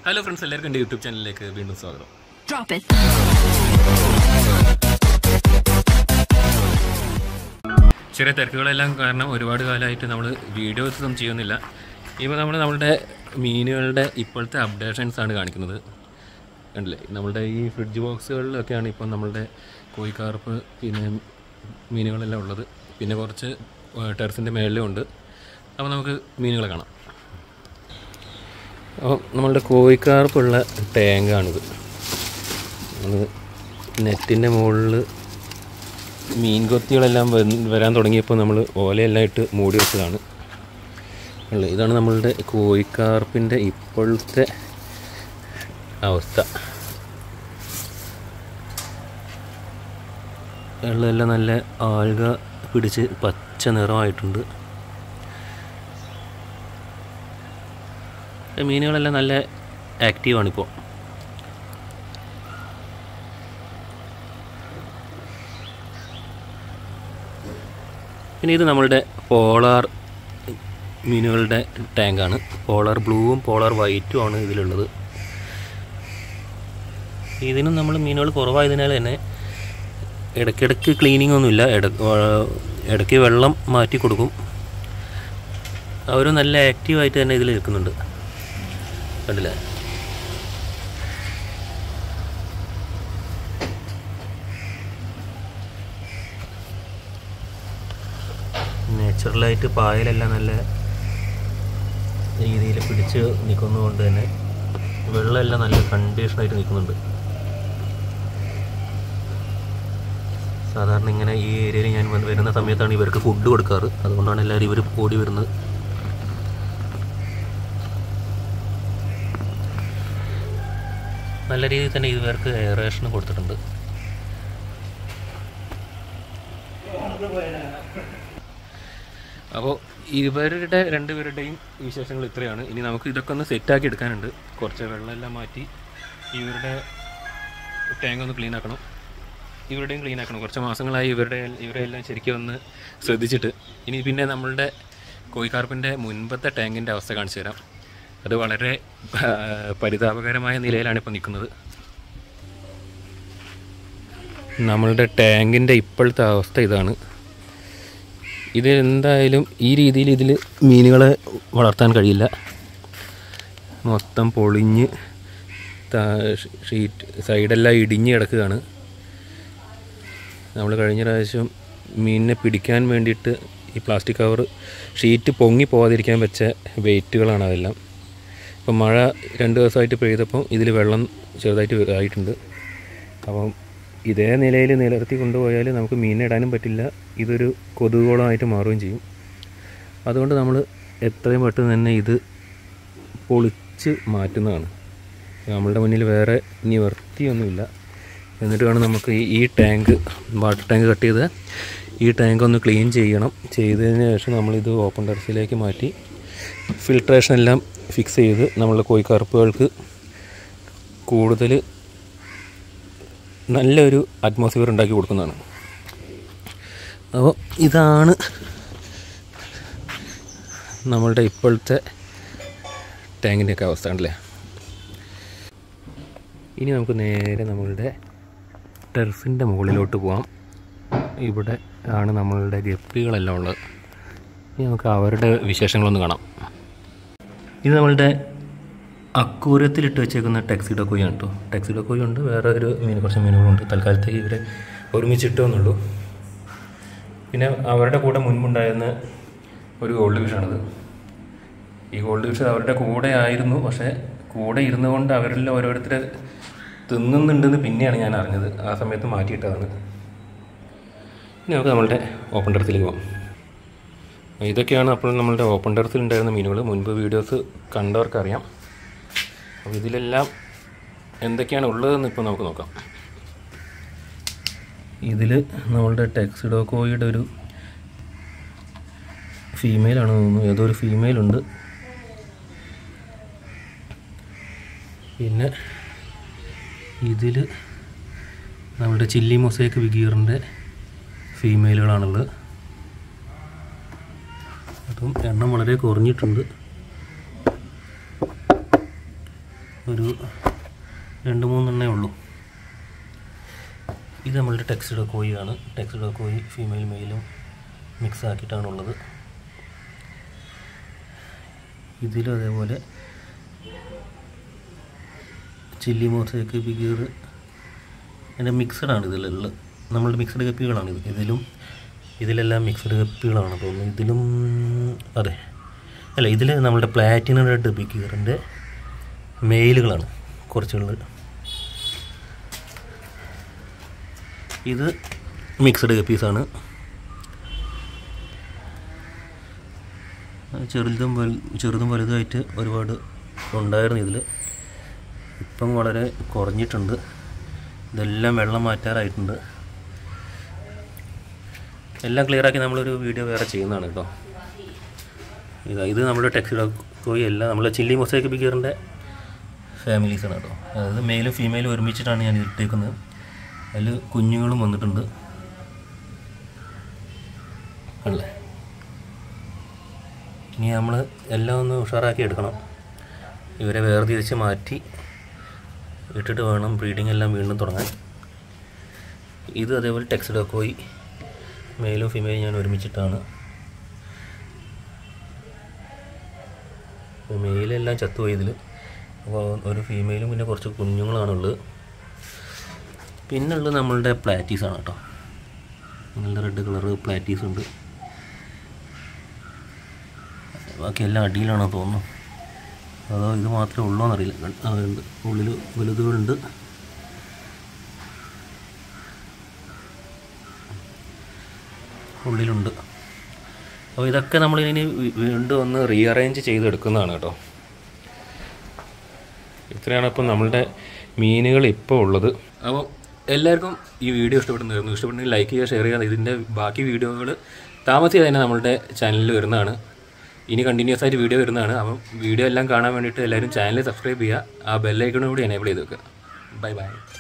Hello friends എല്ലാവർക്കും എൻ്റെ YouTube ചാനലിലേക്ക് വീണ്ടും സ്വാഗതം Drop it. ചെറിയ തിരക്കുകളെല്ലാം കാരണം ഒരുപാട് കാലമായിട്ട് നമ്മൾ വീഡിയോസ് ഒന്നും ചെയ്യുന്നില്ല ഇപ്പോൾ നമ്മൾ നമ്മുടെ മീനുകളുടെ ഇപ്പോഴത്തെ അപ്ഡേഷൻസ് ആണ് കാണിക്കുന്നത് കണ്ടില്ലേ നമ്മളുടെ ഈ ഫ്രിഡ്ജ് ബോക്സുകളിലൊക്കെയാണ് ഇപ്പം നമ്മളുടെ കോഴിക്കാർപ്പ് പിന്നെ മീനുകളെല്ലാം ഉള്ളത് പിന്നെ കുറച്ച് ടെറസിൻ്റെ മേളിലും ഉണ്ട് അപ്പോൾ നമുക്ക് മീനുകളെ കാണാം അപ്പോൾ നമ്മളുടെ കോഴിക്കാർപ്പുള്ള ടാങ്കാണിത് അത് നെറ്റിൻ്റെ മുകളിൽ മീൻ കൊത്തികളെല്ലാം വന്ന് വരാൻ തുടങ്ങിയപ്പോൾ നമ്മൾ ഓലയെല്ലാം ഇട്ട് മൂടി വെച്ചതാണ് ഉള്ളത് ഇതാണ് നമ്മളുടെ കോഴിക്കാർപ്പിൻ്റെ ഇപ്പോഴത്തെ അവസ്ഥ വെള്ളമെല്ലാം നല്ല ആൽഗ പിടിച്ച് പച്ച നിറമായിട്ടുണ്ട് മീനുകളെല്ലാം നല്ല ആക്റ്റീവാണിപ്പോൾ പിന്നെ ഇത് നമ്മളുടെ പോളാർ മീനുകളുടെ ടാങ്കാണ് പോളാർ ബ്ലൂവും പോളാർ വൈറ്റും ആണ് ഇതിലുള്ളത് ഇതിനും നമ്മൾ മീനുകൾ കുറവായതിനാൽ തന്നെ ഇടയ്ക്കിടയ്ക്ക് ക്ലീനിങ് ഒന്നുമില്ല ഇട ഇടയ്ക്ക് വെള്ളം മാറ്റി കൊടുക്കും അവർ നല്ല ആക്റ്റീവായിട്ട് തന്നെ ഇതിൽ നിൽക്കുന്നുണ്ട് കണ്ടില്ലേ നാച്ചുറലായിട്ട് പായലെല്ലാം നല്ല രീതിയിൽ പിടിച്ച് നിൽക്കുന്നതുകൊണ്ട് തന്നെ വെള്ളമെല്ലാം നല്ല കണ്ടീഷനായിട്ട് നിൽക്കുന്നുണ്ട് സാധാരണ ഇങ്ങനെ ഈ ഏരിയയിൽ ഞാൻ വന്ന് വരുന്ന സമയത്താണ് ഇവർക്ക് ഫുഡ് കൊടുക്കാറ് അതുകൊണ്ടാണ് എല്ലാവരും ഇവർ ഓടി വരുന്നത് നല്ല രീതിയിൽ തന്നെ ഇവർക്ക് എയറേഷൻ കൊടുത്തിട്ടുണ്ട് അപ്പോൾ ഇവരുടെ രണ്ടുപേരുടെയും വിശേഷങ്ങൾ ഇത്രയാണ് ഇനി നമുക്ക് ഇതൊക്കെ ഒന്ന് സെറ്റാക്കി എടുക്കാനുണ്ട് കുറച്ച് വെള്ളമെല്ലാം മാറ്റി ഇവരുടെ ടാങ്ക് ഒന്ന് ക്ലീൻ ആക്കണം ഇവരുടെയും ക്ലീൻ ആക്കണം കുറച്ച് മാസങ്ങളായി ഇവരുടെ ഇവരെ എല്ലാം ശരിക്കും ഒന്ന് ശ്രദ്ധിച്ചിട്ട് ഇനി പിന്നെ നമ്മളുടെ കോഴിക്കാർപ്പിൻ്റെ മുൻപത്തെ ടാങ്കിൻ്റെ അവസ്ഥ കാണിച്ചു തരാം അത് വളരെ ആ, പരിതാപകരമായ നിലയിലാണ് ഇപ്പോൾ നിൽക്കുന്നത് നമ്മളുടെ ടാങ്കിൻ്റെ ഇപ്പോഴത്തെ അവസ്ഥ ഇതാണ് ഇത് എന്തായാലും ഈ രീതിയിൽ ഇതിൽ മീനുകളെ വളർത്താൻ കഴിയില്ല മൊത്തം പൊളിഞ്ഞ് താ- ഷീറ്റ് സൈഡെല്ലാം ഇടിഞ്ഞ് കിടക്കുകയാണ് നമ്മൾ കഴിഞ്ഞ പ്രാവശ്യം മീനിനെ പിടിക്കാൻ വേണ്ടിയിട്ട് ഈ പ്ലാസ്റ്റിക് കവർ ഷീറ്റ് പൊങ്ങി പോകാതിരിക്കാൻ വെച്ച വെയിറ്റുകളാണ് അതെല്ലാം ഇപ്പം മഴ രണ്ട് ദിവസമായിട്ട് പെയ്തപ്പോൾ ഇതിൽ വെള്ളം ചെറുതായിട്ട് ആയിട്ടുണ്ട് അപ്പം ഇതേ നിലയിൽ നിലനിർത്തി കൊണ്ടുപോയാൽ നമുക്ക് മീനിനെ ഇടാനും പറ്റില്ല ഇതൊരു കൊതുകുകളമായിട്ട് മാറുകയും ചെയ്യും അതുകൊണ്ട് നമ്മൾ എത്രയും പെട്ടെന്ന് തന്നെ ഇത് പൊളിച്ച് മാറ്റുന്നതാണ് നമ്മളുടെ മുന്നിൽ വേറെ നിവർത്തിയൊന്നുമില്ല എന്നിട്ട് വേണം നമുക്ക് ഈ ഈ ടാങ്ക് വാട്ടർ ടാങ്ക് കട്ട് ചെയ്ത് ഈ ടാങ്ക് ഒന്ന് ക്ലീൻ ചെയ്യണം ചെയ്തതിന് ശേഷം നമ്മളിത് ഓപ്പൺ ടെറസിലേക്ക് മാറ്റി ഫിൽട്രേഷൻ എല്ലാം ഫിക്സ് ചെയ്ത് നമ്മളുടെ കോഴിക്കറുപ്പുകൾക്ക് കൂടുതൽ നല്ലൊരു അറ്റ്മോസ്ഫിയർ ഉണ്ടാക്കി കൊടുക്കുന്നതാണ് അപ്പോൾ ഇതാണ് നമ്മളുടെ ഇപ്പോഴത്തെ ടാങ്കിൻ്റെയൊക്കെ അവസ്ഥ ഉണ്ടല്ലേ ഇനി നമുക്ക് നേരെ നമ്മളുടെ ടെറസിൻ്റെ മുകളിലോട്ട് പോവാം ഇവിടെ ആണ് നമ്മളുടെ ഗപ്പികളെല്ലാം ഉള്ളത് ഇനി നമുക്ക് അവരുടെ വിശേഷങ്ങളൊന്ന് കാണാം ഇത് നമ്മളുടെ അക്കൂരത്തിലിട്ട് വെച്ചേക്കുന്ന ടെക്സിഡോ കോയാണ് കേട്ടോ ടെക്സിഡോ കോയി ഉണ്ട് വേറെ ഒരു മീൻ കുറച്ച് മീനുകളുണ്ട് തൽക്കാലത്തേക്ക് ഇവരെ ഒരുമിച്ചിട്ടോ എന്നുള്ളൂ പിന്നെ അവരുടെ കൂടെ മുൻപുണ്ടായിരുന്ന ഒരു ഗോൾഡ് ഫിഷാണിത് ഈ ഗോൾഡ് ഫിഷ് അവരുടെ കൂടെ ആയിരുന്നു പക്ഷേ കൂടെ ഇരുന്നുകൊണ്ട് അവരിൽ ഓരോരുത്തരെ തിന്നുന്നുണ്ടെന്ന് പിന്നെയാണ് ഞാൻ അറിഞ്ഞത് ആ സമയത്ത് മാറ്റിയിട്ടതാണ് ഇനി നമുക്ക് നമ്മളുടെ ഓപ്പൺ ടെറസിലേക്ക് പോകാം ഇതൊക്കെയാണ് അപ്പോൾ നമ്മളുടെ ഓപ്പൺ ടെറസിൽ ഉണ്ടായിരുന്ന മീനുകൾ മുൻപ് വീഡിയോസ് കണ്ടവർക്കറിയാം അപ്പോൾ ഇതിലെല്ലാം എന്തൊക്കെയാണ് ഉള്ളതെന്ന് ഇപ്പോൾ നമുക്ക് നോക്കാം ഇതിൽ നമ്മളുടെ ടെക്സിഡോക്കോയുടെ ഒരു ഫീമെയിലാണ് തോന്നുന്നു ഏതോ ഒരു ഫീമെയിൽ ഉണ്ട് പിന്നെ ഇതിൽ നമ്മുടെ ചില്ലി മൊസൈക്ക് വിഗീറിൻ്റെ ഫീമെയിലുകളാണുള്ളത് അതും എണ്ണം വളരെ കുറഞ്ഞിട്ടുണ്ട് ഒരു രണ്ട് മൂന്നെണ്ണേ ഉള്ളൂ ഇത് നമ്മളുടെ ടെക്സ്റ്റഡ് കോഴിയാണ് ടെക്സ്റ്റഡ് കോഴി ഫീമെയിൽ മെയിലും മിക്സ് ആക്കിയിട്ടാണുള്ളത് ഇതിലും അതേപോലെ ചില്ലി മോസയ്ക്ക് ബിഗീർ അതിൻ്റെ മിക്സഡാണ് ഇതിലുള്ളത് നമ്മളുടെ മിക്സഡ് കപ്പികളാണ് ഇത് ഇതിലും ഇതിലെല്ലാം മിക്സഡ് കപ്പികളാണ് തോന്നുന്നു ഇതിലും അതെ അല്ല ഇതിൽ നമ്മളുടെ പ്ലാറ്റിനം റെഡ് ബിഗീറിൻ്റെ മെയിലുകളാണ് കുറച്ചുള്ളത് ഇത് മിക്സഡ് കപ്പീസാണ് ചെറുതും വലു ചെറുതും വലുതായിട്ട് ഒരുപാട് ഉണ്ടായിരുന്നു ഇതിൽ ഇപ്പം വളരെ കുറഞ്ഞിട്ടുണ്ട് ഇതെല്ലാം വെള്ളം മാറ്റാറായിട്ടുണ്ട് എല്ലാം ക്ലിയറാക്കി നമ്മളൊരു വീഡിയോ വേറെ ചെയ്യുന്നതാണ് കേട്ടോ ഇതാ ഇത് നമ്മുടെ ടെക്സിഡോ കോയി അല്ല നമ്മുടെ ചില്ലി മൊസൈക്ക് ബിഗറിൻ്റെ ഫാമിലീസാണ് കേട്ടോ അതായത് മെയിലും ഫീമെയിലും ഒരുമിച്ചിട്ടാണ് ഞാൻ ഇട്ടേക്കുന്നത് അതിൽ കുഞ്ഞുങ്ങളും വന്നിട്ടുണ്ട് അല്ലേ ഇനി നമ്മൾ എല്ലാം ഒന്ന് ഉഷാറാക്കി എടുക്കണം ഇവരെ വേർതിരിച്ച് മാറ്റി ഇട്ടിട്ട് വേണം ബ്രീഡിംഗ് എല്ലാം വീണ്ടും തുടങ്ങാൻ ഇത് അതേപോലെ ടെക്സ്റ്റഡ് കോയി മെയിലും ഫീമെയിലും ഞാൻ ഒരുമിച്ചിട്ടാണ് മെയിലെല്ലാം ചത്തുപോയി ഇതിൽ അപ്പോൾ ഒരു ഫീമെയിലും പിന്നെ കുറച്ച് കുഞ്ഞുങ്ങളാണുള്ളത് പിന്നുള്ളത് നമ്മളുടെ പ്ലാറ്റീസാണ് കേട്ടോ നമ്മളുടെ റെഡ് കളറ് പ്ലാറ്റീസ് ഉണ്ട് ബാക്കി എല്ലാം അടിയിലാണോ തോന്നുന്നു അതോ ഇത് മാത്രമേ ഉള്ളൂ എന്നറിയില്ല അതുണ്ട് ഉള്ളിൽ വലുതുകളുണ്ട് ഉള്ളിലുണ്ട് അപ്പോൾ ഇതൊക്കെ നമ്മൾ ഇനി വീ- വീണ്ടും ഒന്ന് റീഅറേഞ്ച് ചെയ്തെടുക്കുന്നതാണ് കേട്ടോ ഇത്രയാണ് ഇപ്പം നമ്മളുടെ മീനുകൾ ഇപ്പോൾ ഉള്ളത് അപ്പോൾ എല്ലാവർക്കും ഈ വീഡിയോ ഇഷ്ടപ്പെടുന്നു ഇഷ്ടപ്പെട്ടെങ്കിൽ ലൈക്ക് ചെയ്യുക ഷെയർ ചെയ്യുക ഇതിൻ്റെ ബാക്കി വീഡിയോകൾ താമസിയാതെ തന്നെ നമ്മളുടെ ചാനലിൽ വരുന്നതാണ് ഇനി കണ്ടിന്യൂസ് ആയിട്ട് വീഡിയോ വരുന്നതാണ് അപ്പം വീഡിയോ എല്ലാം കാണാൻ വേണ്ടിയിട്ട് എല്ലാവരും ചാനൽ സബ്സ്ക്രൈബ് ചെയ്യുക ആ ബെല്ലൈക്കണും കൂടി എനേബിൾ ചെയ്ത് വെക്കുക ബൈ ബൈ